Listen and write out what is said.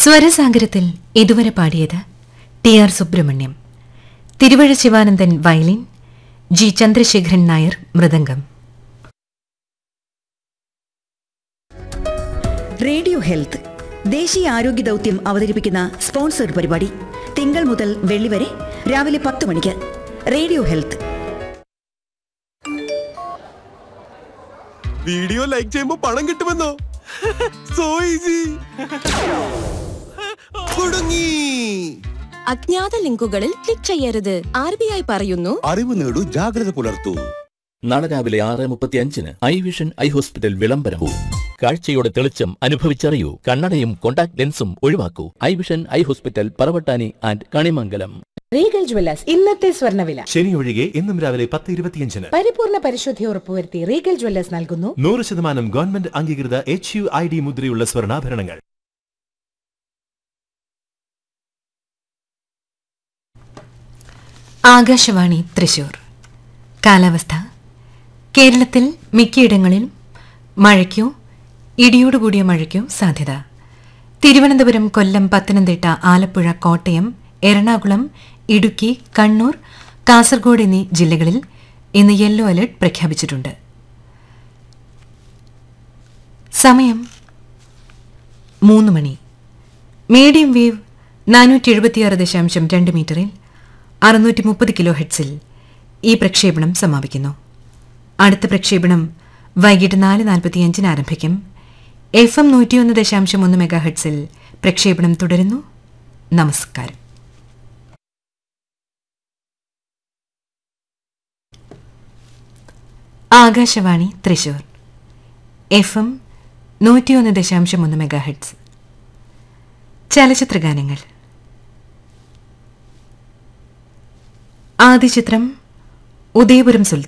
സ്വരസാഗരത്തിൽ ഇതുവരെ പാടിയത് T R Subramaniam Thiruvizha Sivanandan violin G Chandrasekharan Nair mridangam radio health ദേശീയ ആരോഗ്യ ദൗത്യം അവതരിപ്പിക്കുന്ന സ്പോൺസർഡ് പരിപാടി തിങ്കൾ മുതൽ വെള്ളി വരെ രാവിലെ പത്ത് മണിക്ക് റേഡിയോ ഹെൽത്ത് വീഡിയോ ലൈക്ക് ചെയ്യുമ്പോ പണം കിട്ടുമെന്നോ സോ ഈസി കുടുങ്ങി അജ്ഞാത ലിങ്കുകളിൽ ക്ലിക്ക് ചെയ്യരുത് ആർ ബി ഐ പറയുന്നു അറിവ് നേടൂ ജാഗ്രത പുലർത്തൂ നാളെ രാവിലെ ആറ് മുപ്പത്തി അഞ്ചിന് ഐ വിഷൻ ഐ ഹോസ്പിറ്റൽ വിളംബരവും കാഴ്ചയുടെ തെളിച്ചം അനുഭവിച്ചറിയൂ കണ്ണടയും കോണ്ടാക്ട് ലെൻസും ഒഴിവാക്കൂ eye vision eye hospital Paravattani and Kanimangalam Regal jewellers ഇന്നത്തെ സ്വർണ്ണവില ശനി ഒഴികെ ഇന്നും രാവിലെ പത്ത് ഇരുപത്തിയഞ്ചിന് പരിപൂർണ പരിശുദ്ധി ഉറപ്പുവരുത്തി റീഗൽ ജ്വല്ലേഴ്സ് നൽകുന്നു നൂറ് ശതമാനം ഗവൺമെന്റ് അംഗീകൃത എച്ച് യു ഐ ഡി മുദ്രയുള്ള സ്വർണ്ണാഭരണങ്ങൾ ആകാശവാണി തൃശൂർ കാലാവസ്ഥ കേരളത്തിൽ മിക്കയിടങ്ങളിലും മഴയ്ക്കോ ഇടിയോടുകൂടിയ മഴയ്ക്കോ സാധ്യത തിരുവനന്തപുരം കൊല്ലം പത്തനംതിട്ട ആലപ്പുഴ കോട്ടയം എറണാകുളം ഇടുക്കി കണ്ണൂർ കാസർഗോഡ് എന്നീ ജില്ലകളിൽ ഇന്ന് യെല്ലോ അലർട്ട് പ്രഖ്യാപിച്ചിട്ടുണ്ട് സമയം മൂന്ന് മണി മീഡിയം വേവ് നാനൂറ്റി എഴുപത്തിയാറ് ദശാംശം രണ്ട് മീറ്ററിൽ അറുന്നൂറ്റി മുപ്പത് കിലോ ഹെഡ്സിൽ ഈ പ്രക്ഷേപണം സമാപിക്കുന്നു അടുത്ത പ്രക്ഷേപണം വൈകിട്ട് നാല് നാൽപ്പത്തിയഞ്ചിന് ആരംഭിക്കും എഫ് എം നൂറ്റിയൊന്ന് ദശാംശം ഒന്ന് മെഗാ ഹെഡ്സിൽ പ്രക്ഷേപണം തുടരുന്നു നമസ്കാരം ആകാശവാണി തൃശൂർ എഫ് എം നൂറ്റിയൊന്ന് ദശാംശം ഒന്ന് മെഗാ ഹെഡ്സ് ചലച്ചിത്രഗാനങ്ങൾ ആദ്യ ചിത്രം ഉദയപുരം സുൽത്താൻ